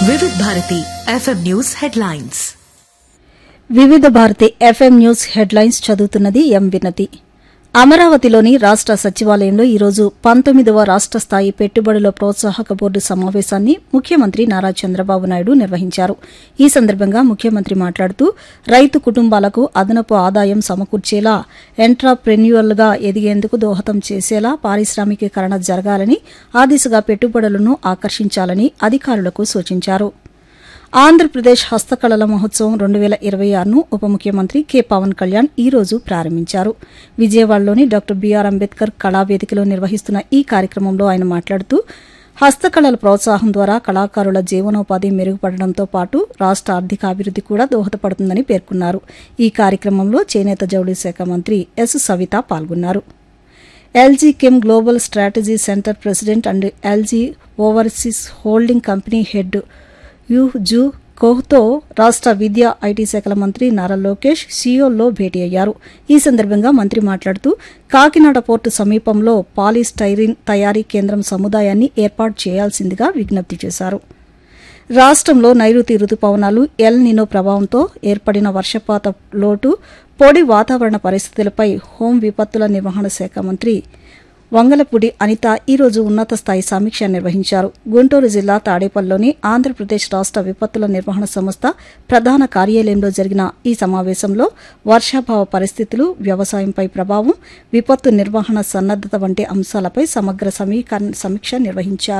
వివిధ Bharati FM news headlines వివిధ Bharati FM news headlines చదువుతున్నది ఎం వినతి అమరావతిలోని రాష్ట సచివాలయంలో ఈరోజు పంతొమ్మిదవ రాష్ట స్థాయి పెట్టుబడుల ప్రోత్సాహక బోర్డు సమావేశాన్ని ముఖ్యమంత్రి నారా చంద్రబాబు నాయుడు నిర్వహించారు ఈ సందర్భంగా ముఖ్యమంత్రి మాట్లాడుతూ రైతు కుటుంబాలకు అదనపు ఆదాయం సమకూర్చేలా ఎంట్రాప్రెన్యూయల్గా ఎదిగేందుకు దోహదం చేసేలా పారిశ్రామికీకరణ జరగాలని ఆ దిశగా పెట్టుబడులను ఆకర్షించాలని అధికారులకు సూచించారు ఆంధ్రప్రదేశ్ హస్తకళల మహోత్సవం రెండు వేల ఇరవై ఆరును ఉప ముఖ్యమంత్రి కె పవన్ కళ్యాణ్ ఈ రోజు ప్రారంభించారు విజయవాడలోని డాక్టర్ బీఆర్ అంబేద్కర్ కళావేదికలో నిర్వహిస్తున్న ఈ కార్యక్రమంలో ఆయన మాట్లాడుతూ హస్తకళల ప్రోత్సాహం ద్వారా కళాకారుల జీవనోపాధి మెరుగుపడడంతో పాటు రాష్ట ఆర్థికాభివృద్ది కూడా దోహదపడుతుందని పేర్కొన్నారు ఈ కార్యక్రమంలో చేనేత జౌళి శాఖ మంత్రి ఎస్ సవిత పాల్గొన్నారు LG Chem global strategy centre president and LG overseas holding company head Yu Ju కోహ్తో రాష్ట విద్యా ఐటీ శాఖల మంత్రి నారా లోకేష్ సియోల్లో భేటీ అయ్యారు ఈ సందర్భంగా మంత్రి మాట్లాడుతూ కాకినాడ పోర్టు సమీపంలో పాలిస్టైరిన్ తయారీ కేంద్రం సముదాయాన్ని ఏర్పాటు చేయాల్సిందిగా విజ్ఞప్తి చేశారు రాష్ట్రంలో నైరుతి రుతుపవనాలు ఎల్ నినో ప్రభావంతో ఏర్పడిన వర్షపాత లోటు పొడి వాతావరణ పరిస్థితులపై హోం విపత్తుల నిర్వహణ శాఖ మంత్రి వంగలపూడి అనిత ఈ రోజు ఉన్నత స్థాయి సమీక్ష నిర్వహించారు గుంటూరు జిల్లా తాడేపల్లిలోని ఆంధ్రప్రదేశ్ రాష్ట విపత్తుల నిర్వహణ సంస్థ ప్రధాన కార్యాలయంలో జరిగిన ఈ సమావేశంలో వర్షాభావ పరిస్థితులు వ్యవసాయంపై ప్రభావం విపత్తు నిర్వహణ సన్నద్దత వంటి అంశాలపై సమగ్ర సమీకరణ సమీక్ష నిర్వహించారు